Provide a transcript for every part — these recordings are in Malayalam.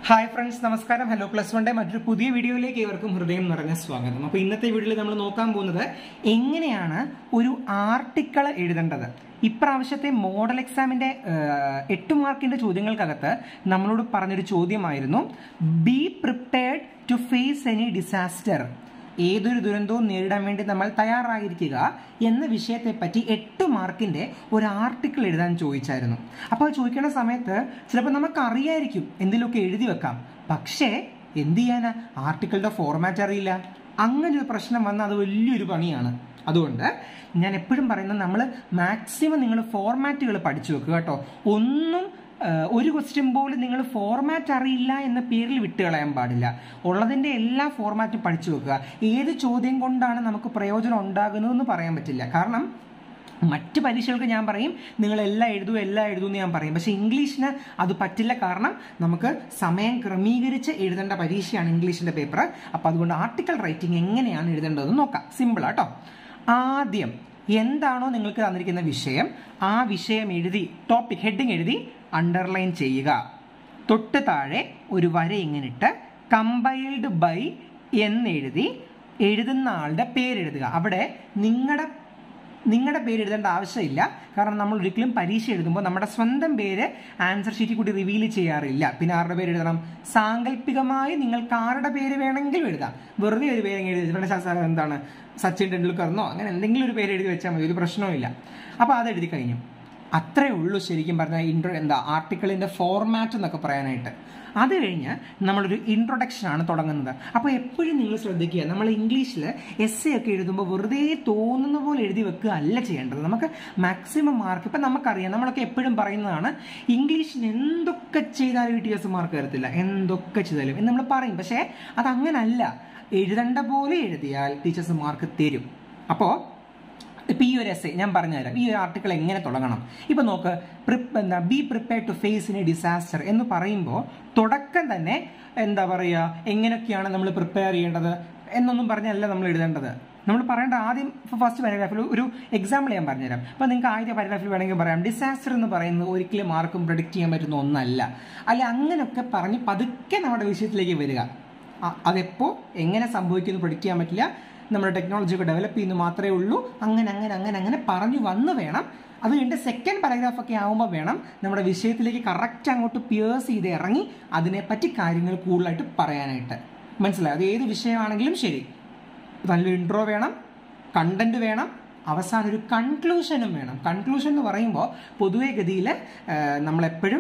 ഹായ് ഫ്രണ്ട്സ് നമസ്കാരം ഹലോ പ്ലസ് വണ്ടെ മറ്റൊരു പുതിയ വീഡിയോയിലേക്ക് ഏവർക്കും ഹൃദയം നിറഞ്ഞ സ്വാഗതം അപ്പോൾ ഇന്നത്തെ വീഡിയോയിൽ നമ്മൾ നോക്കാൻ പോകുന്നത് എങ്ങനെയാണ് ഒരു ആർട്ടിക്കിൾ എഴുതേണ്ടത് ഇപ്രാവശ്യത്തെ മോഡൽ എക്സാമിന്റെ ഏഹ്, എട്ട് മാർക്കിന്റെ ചോദ്യങ്ങൾക്കകത്ത് നമ്മളോട് പറഞ്ഞൊരു ചോദ്യമായിരുന്നു be prepared to face any disaster ഏതൊരു ദുരന്തവും നേരിടാൻ വേണ്ടി നമ്മൾ തയ്യാറായിരിക്കുക എന്ന വിഷയത്തെപ്പറ്റി എട്ട് മാർക്കിന്റെ ഒരു ആർട്ടിക്കിൾ എഴുതാൻ ചോദിച്ചായിരുന്നു അപ്പോൾ അത് ചോദിക്കുന്ന സമയത്ത് ചിലപ്പോൾ നമുക്ക് അറിയായിരിക്കും എന്തെങ്കിലുമൊക്കെ എഴുതി വെക്കാം പക്ഷേ എന്ത് ചെയ്യാനാ ആർട്ടിക്കിളുടെ ഫോർമാറ്റ് അറിയില്ല അങ്ങനെ ഒരു പ്രശ്നം വന്നാൽ അത് വലിയൊരു പണിയാണ് അതുകൊണ്ട് ഞാൻ എപ്പോഴും പറയുന്നത് നമ്മൾ മാക്സിമം നിങ്ങൾ ഫോർമാറ്റുകൾ പഠിച്ചു വെക്കുക കേട്ടോ ഒന്നും ഏഹ് ഒരു ക്വസ്റ്റ്യൻ പോലും നിങ്ങൾ ഫോർമാറ്റ് അറിയില്ല എന്ന പേരിൽ വിട്ട് കളയാൻ പാടില്ല ഉള്ളതിൻ്റെ എല്ലാ ഫോർമാറ്റും പഠിച്ചു വെക്കുക ഏത് ചോദ്യം കൊണ്ടാണ് നമുക്ക് പ്രയോജനം ഉണ്ടാകുന്നതെന്ന് പറയാൻ പറ്റില്ല കാരണം മറ്റ് പരീക്ഷകൾക്ക് ഞാൻ പറയും നിങ്ങൾ എല്ലാം എഴുതൂ എല്ലാം എഴുതൂ എന്ന് ഞാൻ പറയും പക്ഷേ ഇംഗ്ലീഷിന് അത് പറ്റില്ല കാരണം നമുക്ക് സമയം ക്രമീകരിച്ച് എഴുതേണ്ട പരീക്ഷയാണ് ഇംഗ്ലീഷിൻ്റെ പേപ്പർ അപ്പോൾ അതുകൊണ്ട് ആർട്ടിക്കൽ റൈറ്റിംഗ് എങ്ങനെയാണ് എഴുതേണ്ടതെന്ന് നോക്കാം സിമ്പിളാട്ടോ ആദ്യം എന്താണോ നിങ്ങൾക്ക് തന്നിരിക്കുന്ന വിഷയം ആ വിഷയം എഴുതി ടോപ്പിക് ഹെഡിങ് എഴുതി അണ്ടർലൈൻ ചെയ്യുക തൊട്ട് താഴെ ഒരു വര ഇങ്ങനെ ഇട്ട് കമ്പൈൽഡ് ബൈ എന്നെഴുതി എഴുതുന്ന ആളുടെ പേരെഴുതുക അവിടെ നിങ്ങളുടെ നിങ്ങളുടെ പേര് എഴുതേണ്ട ആവശ്യമില്ല കാരണം നമ്മൾ ഒരിക്കലും പരീക്ഷ എഴുതുമ്പോൾ നമ്മുടെ സ്വന്തം പേര് ആൻസർ ഷീറ്റിൽ കൂടി റിവീൽ ചെയ്യാറില്ല പിന്നെ ആരുടെ പേര് എഴുതണം സാങ്കല്പികമായി നിങ്ങൾക്ക് ആരുടെ പേര് വേണമെങ്കിലും എഴുതാം വെറുതെ ഒരു പേര് എഴുതി വെച്ചിട്ടുണ്ട് സ- സ- എന്താണ് സച്ചിൻ ടെണ്ടുൽക്കറിനോ അങ്ങനെ എന്തെങ്കിലും ഒരു പേര് എഴുതി വെച്ചാൽ മതി ഒരു പ്രശ്നവുമില്ല അപ്പോൾ അത് എഴുതി കഴിഞ്ഞു അത്രേ ഉള്ളൂ ശരിക്കും പറഞ്ഞാൽ ഇൻട്രോ എന്താ ആർട്ടിക്കിളിൻ്റെ ഫോർമാറ്റ് എന്നൊക്കെ പറയാനായിട്ട് അത് കഴിഞ്ഞ് നമ്മളൊരു ഇൻട്രൊഡക്ഷൻ ആണ് തുടങ്ങുന്നത് അപ്പോൾ എപ്പോഴും നിങ്ങൾ ശ്രദ്ധിക്കുക നമ്മൾ ഇംഗ്ലീഷിൽ എസ് എ ഒക്കെ എഴുതുമ്പോൾ വെറുതെ തോന്നുന്ന പോലെ എഴുതി വെക്കുക അല്ല ചെയ്യേണ്ടത് നമുക്ക് മാക്സിമം മാർക്ക് ഇപ്പം നമുക്കറിയാം നമ്മളൊക്കെ എപ്പോഴും പറയുന്നതാണ് ഇംഗ്ലീഷിന് എന്തൊക്കെ ചെയ്താലും ടീച്ചേഴ്സ് മാർക്ക് തരത്തില്ല എന്തൊക്കെ ചെയ്താലും എന്ന് നമ്മൾ പറയും പക്ഷേ അതങ്ങനല്ല എഴുതേണ്ട പോലെ എഴുതിയാൽ ടീച്ചേഴ്സ് മാർക്ക് തരും അപ്പോൾ ഇപ്പം ഈ ഒരു എസ് ഞാൻ പറഞ്ഞുതരാം ഈ ഒരു ആർട്ടിക്കിൾ എങ്ങനെ തുടങ്ങണം ഇപ്പം നോക്ക് പ്രിപ്പ് എന്താ be prepare to face in a disaster എന്ന് പറയുമ്പോൾ തുടക്കം തന്നെ എന്താ പറയുക എങ്ങനെയൊക്കെയാണ് നമ്മൾ പ്രിപ്പയർ ചെയ്യേണ്ടത് എന്നൊന്നും പറഞ്ഞല്ല നമ്മൾ എഴുതേണ്ടത് നമ്മൾ പറയേണ്ട ആദ്യം ഫസ്റ്റ് പാരഗ്രാഫിൽ ഒരു എക്സാമ്പിൾ ഞാൻ പറഞ്ഞുതരാം അപ്പോൾ നിങ്ങൾക്ക് ആദ്യത്തെ പാരഗ്രാഫിൽ വേണമെങ്കിൽ പറയാം ഡിസാസ്റ്റർ എന്ന് പറയുന്നത് ഒരിക്കലും ആർക്കും പ്രൊഡിക്റ്റ് ചെയ്യാൻ പറ്റുന്ന ഒന്നല്ല അല്ല അങ്ങനെയൊക്കെ പറഞ്ഞ് പതുക്കെ നമ്മുടെ വിഷയത്തിലേക്ക് വരിക അ- അതെപ്പോ എങ്ങനെ സംഭവിക്കുന്നു പ്രൊഡിക്റ്റ് ചെയ്യാൻ പറ്റില്ല നമ്മുടെ ടെക്നോളജി ഒക്കെ ഡെവലപ്പ് ചെയ്യുന്നു മാത്രമേ ഉള്ളൂ അങ്ങനെ അങ്ങനെ അങ്ങനെ അങ്ങനെ പറഞ്ഞു വന്ന് വേണം അത് കഴിഞ്ഞിട്ട് സെക്കൻഡ് പാരഗ്രാഫ് ഒക്കെ ആകുമ്പോൾ വേണം നമ്മുടെ വിഷയത്തിലേക്ക് കറക്റ്റ് അങ്ങോട്ട് പിയേഴ്സ് ചെയ്ത് ഇറങ്ങി അതിനെപ്പറ്റി കാര്യങ്ങൾ കൂടുതലായിട്ട് പറയാനായിട്ട് മനസ്സിലായി അത് ഏത് വിഷയമാണെങ്കിലും ശരി നല്ലൊരു ഇൻട്രോ വേണം കണ്ടന്റ് വേണം അവസാനം ഒരു കൺക്ലൂഷനും വേണം കൺക്ലൂഷൻ എന്ന് പറയുമ്പോൾ പൊതുവെ ഗതിയിൽ നമ്മളെപ്പോഴും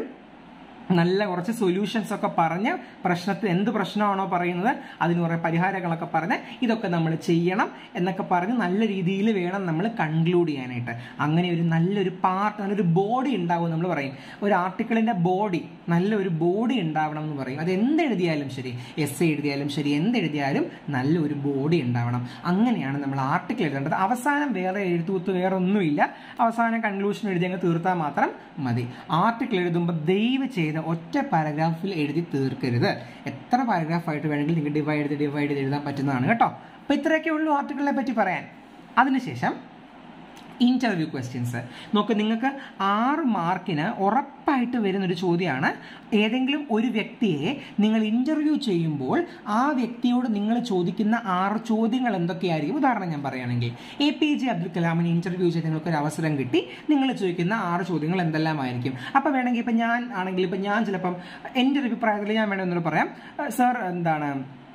നല്ല കുറച്ച് സൊല്യൂഷൻസ് ഒക്കെ പറഞ്ഞ് പ്രശ്നത്തിൽ എന്ത് പ്രശ്നമാണോ പറയുന്നത് അതിന് കുറേ പരിഹാരങ്ങളൊക്കെ പറഞ്ഞ് ഇതൊക്കെ നമ്മൾ ചെയ്യണം എന്നൊക്കെ പറഞ്ഞ് നല്ല രീതിയിൽ വേണം നമ്മൾ കൺക്ലൂഡ് ചെയ്യാനായിട്ട് അങ്ങനെ ഒരു നല്ലൊരു പാർട്ട് നല്ലൊരു ബോഡി ഉണ്ടാവും നമ്മൾ പറയും ഒരു ആർട്ടിക്കിളിൻ്റെ ബോഡി നല്ലൊരു ബോഡി ഉണ്ടാവണം എന്ന് പറയും അത് എന്ത് എഴുതിയാലും ശരി എസ് എഴുതിയാലും ശരി എന്ത് എഴുതിയാലും നല്ലൊരു ബോഡി ഉണ്ടാവണം അങ്ങനെയാണ് നമ്മൾ ആർട്ടിക്കിൾ എഴുതേണ്ടത് അവസാനം വേറെ എഴുത്തുകുത്ത് വേറെ ഒന്നുമില്ല അവസാനം കൺക്ലൂഷൻ എഴുതി അങ്ങ് തീർത്താൽ മാത്രം മതി ആർട്ടിക്കിൾ എഴുതുമ്പോൾ ദയവ് ചെയ്ത് ഒറ്റ പാരഗ്രാഫിൽ എഴുതി തീർക്കരുത് എത്ര പാരഗ്രാഫായിട്ട് വേണമെങ്കിൽ നിങ്ങൾക്ക് ഡിവൈഡ് ചെയ്ത് ഡിവൈഡ് ചെയ്ത് എഴുതാൻ പറ്റുന്നതാണ് കേട്ടോ അപ്പോൾ ഇത്രയൊക്കെ ഉള്ളൂ ആർട്ടിക്കിളിനെ പറ്റി പറയാൻ അതിനുശേഷം ഇൻ്റർവ്യൂ ക്വസ്റ്റ്യൻസ് നോക്ക് നിങ്ങൾക്ക് ആറ് മാർക്കിന് ഉറപ്പായിട്ട് വരുന്നൊരു ചോദ്യമാണ് ഏതെങ്കിലും ഒരു വ്യക്തിയെ നിങ്ങൾ ഇൻ്റർവ്യൂ ചെയ്യുമ്പോൾ ആ വ്യക്തിയോട് നിങ്ങൾ ചോദിക്കുന്ന ആറ് ചോദ്യങ്ങൾ എന്തൊക്കെയായിരിക്കും ഉദാഹരണം ഞാൻ പറയുകയാണെങ്കിൽ എ പി ജെ അബ്ദുൽ കലാമിനെ ഇൻ്റർവ്യൂ ചെയ്ത് നിങ്ങൾക്ക് ഒരു അവസരം കിട്ടി നിങ്ങൾ ചോദിക്കുന്ന ആറ് ചോദ്യങ്ങൾ എന്തെല്ലാമായിരിക്കും അപ്പോൾ വേണമെങ്കിൽ ഇപ്പം ഞാൻ ആണെങ്കിൽ ഇപ്പം ഞാൻ ചിലപ്പം എൻ്റെ ഒരു അഭിപ്രായത്തിൽ ഞാൻ വേണമെന്നൊരു പറയാം സാർ എന്താണ്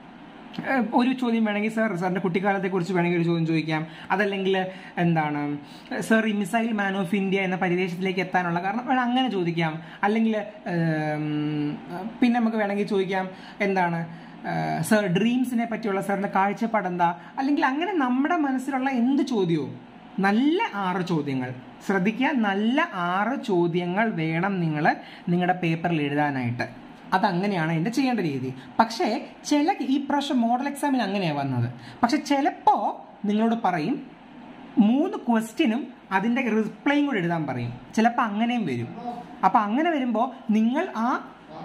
ഏഹ് ഒരു ചോദ്യം വേണമെങ്കിൽ സാർ സാറിൻ്റെ കുട്ടിക്കാലത്തെ കുറിച്ച് വേണമെങ്കിൽ ഒരു ചോദ്യം ചോദിക്കാം അതല്ലെങ്കിൽ എന്താണ് സാർ ഈ മിസൈൽ മാൻ ഓഫ് ഇന്ത്യ എന്ന പരിദേശത്തിലേക്ക് എത്താനുള്ള കാരണം വേണം അങ്ങനെ ചോദിക്കാം അല്ലെങ്കിൽ ഏം, പിന്നെ നമുക്ക് വേണമെങ്കിൽ ചോദിക്കാം എന്താണ് ഏഹ് സാർ ഡ്രീംസിനെ പറ്റിയുള്ള സാറിൻ്റെ കാഴ്ചപ്പാട് എന്താ അല്ലെങ്കിൽ അങ്ങനെ നമ്മുടെ മനസ്സിലുള്ള എന്ത് ചോദ്യവും നല്ല ആറ് ചോദ്യങ്ങൾ ശ്രദ്ധിക്കുക നല്ല ആറ് ചോദ്യങ്ങൾ വേണം നിങ്ങൾ നിങ്ങളുടെ പേപ്പറിൽ എഴുതാനായിട്ട് അതങ്ങനെയാണ് അതിൻ്റെ ചെയ്യേണ്ട രീതി പക്ഷേ ചില ഈ പ്രാവശ്യം മോഡൽ എക്സാമിന് അങ്ങനെയാണ് വന്നത് പക്ഷെ ചിലപ്പോൾ നിങ്ങളോട് പറയും മൂന്ന് ക്വസ്റ്റ്യനും അതിൻ്റെ റിപ്ലൈയും കൂടി എഴുതാൻ പറയും ചിലപ്പോൾ അങ്ങനെയും വരും അപ്പോൾ അങ്ങനെ വരുമ്പോൾ നിങ്ങൾ ആ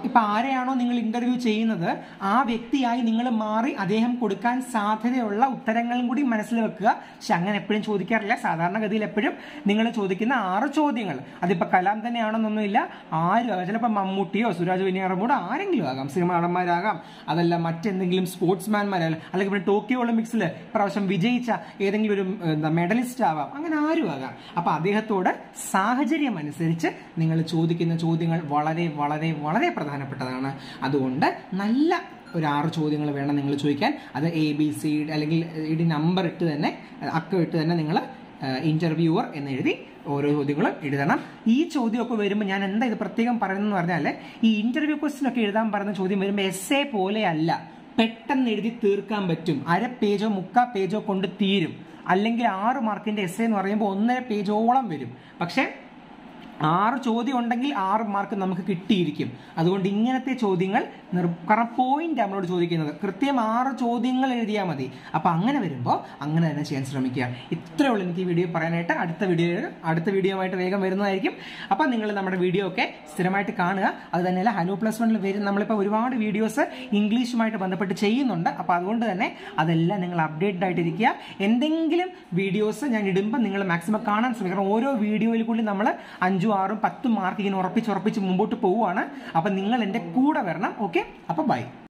ഇപ്പൊ ആരെയാണോ നിങ്ങൾ ഇന്റർവ്യൂ ചെയ്യുന്നത് ആ വ്യക്തിയായി നിങ്ങൾ മാറി അദ്ദേഹം കൊടുക്കാൻ സാധ്യതയുള്ള ഉത്തരങ്ങളും കൂടി മനസ്സിൽ വെക്കുക പക്ഷെ അങ്ങനെ എപ്പോഴും ചോദിക്കാറില്ല സാധാരണഗതിയിൽ എപ്പോഴും നിങ്ങൾ ചോദിക്കുന്ന ആറ് ചോദ്യങ്ങൾ അതിപ്പോ കലാം തന്നെയാണെന്നൊന്നുമില്ല ആരും ആകാം ചിലപ്പോൾ മമ്മൂട്ടിയോ സുരാജ് വെനിയാറമ്മൂടോ ആരെങ്കിലും ആകാം സിനിമ നടന്മാരാകാം അതല്ല മറ്റെന്തെങ്കിലും സ്പോർട്സ്മാൻമാരാകാം അല്ലെങ്കിൽ പിന്നെ ടോക്കിയോ ഒളിമ്പിക്സിൽ പ്രാവശ്യം വിജയിച്ച ഏതെങ്കിലും ഒരു എന്താ മെഡലിസ്റ്റ് ആവാം അങ്ങനെ ആരും ആകാം അപ്പൊ അദ്ദേഹത്തോട് സാഹചര്യം അനുസരിച്ച് നിങ്ങൾ ചോദിക്കുന്ന ചോദ്യങ്ങൾ വളരെ വളരെ വളരെ പ്രധാനപ്പെട്ടതാണ് അതുകൊണ്ട് നല്ല ഒരു ആറ് ചോദ്യങ്ങൾ വേണം നിങ്ങൾ ചോദിക്കാൻ അത് എ ബി സി അല്ലെങ്കിൽ ഇടി നമ്പർ ഇട്ട് തന്നെ അക്കം ഇട്ട് തന്നെ നിങ്ങൾ ഇന്റർവ്യൂവർ എന്ന് എഴുതി ഓരോ ചോദ്യങ്ങളും എഴുതണം ഈ ചോദ്യമൊക്കെ വരുമ്പോൾ ഞാൻ എന്താ ഇത് പ്രത്യേകം പറയുന്നതെന്ന് പറഞ്ഞാൽ ഈ ഇന്റർവ്യൂ ക്വസ്റ്റ്യൻ ഒക്കെ എഴുതാൻ പറയുന്ന ചോദ്യം വരുമ്പോൾ എസ് എ പോലെയല്ല പെട്ടെന്ന് എഴുതി തീർക്കാൻ പറ്റും അര പേജോ മുക്കാ പേജോ കൊണ്ട് തീരും അല്ലെങ്കിൽ ആറ് മാർക്കിന്റെ എസ് എന്ന് പറയുമ്പോൾ ഒന്നര പേജോളം വരും പക്ഷേ ആറ് ചോദ്യം ഉണ്ടെങ്കിൽ ആറ് മാർക്ക് നമുക്ക് കിട്ടിയിരിക്കും അതുകൊണ്ട് ഇങ്ങനത്തെ ചോദ്യങ്ങൾ പോയിന്റ് നമ്മളോട് ചോദിക്കുന്നത് കൃത്യം ആറ് ചോദ്യങ്ങൾ എഴുതിയാൽ മതി അപ്പൊ അങ്ങനെ വരുമ്പോൾ അങ്ങനെ തന്നെ ചെയ്യാൻ ശ്രമിക്കുക ഇത്രയേ ഉള്ളൂ എനിക്ക് ഈ വീഡിയോ പറയാനായിട്ട് അടുത്ത വീഡിയോ അടുത്ത വീഡിയോ ആയിട്ട് വേഗം വരുന്നതായിരിക്കും അപ്പൊ നിങ്ങൾ നമ്മുടെ വീഡിയോ ഒക്കെ സ്ഥിരമായിട്ട് കാണുക അത് തന്നെയല്ല ഹനു പ്ലസ് വണ്ണിൽ വരും നമ്മളിപ്പോൾ ഒരുപാട് വീഡിയോസ് ഇംഗ്ലീഷുമായിട്ട് ബന്ധപ്പെട്ട് ചെയ്യുന്നുണ്ട് അപ്പൊ അതുകൊണ്ട് തന്നെ അതെല്ലാം നിങ്ങൾ അപ്ഡേറ്റഡ് ആയിട്ടിരിക്കുക എന്തെങ്കിലും വീഡിയോസ് ഞാൻ ഇടുമ്പോൾ നിങ്ങൾ മാക്സിമം കാണാൻ ശ്രമിക്കണം ഓരോ വീഡിയോയിൽ കൂടി നമ്മൾ അഞ്ചും ആറും പത്തും മാർക്ക് ഇങ്ങനെ ഉറപ്പിച്ച് ഉറപ്പിച്ച് മുമ്പോട്ട് പോവുകയാണ് അപ്പം നിങ്ങൾ എൻ്റെ കൂടെ വരണം ഓക്കെ അപ്പം ബൈ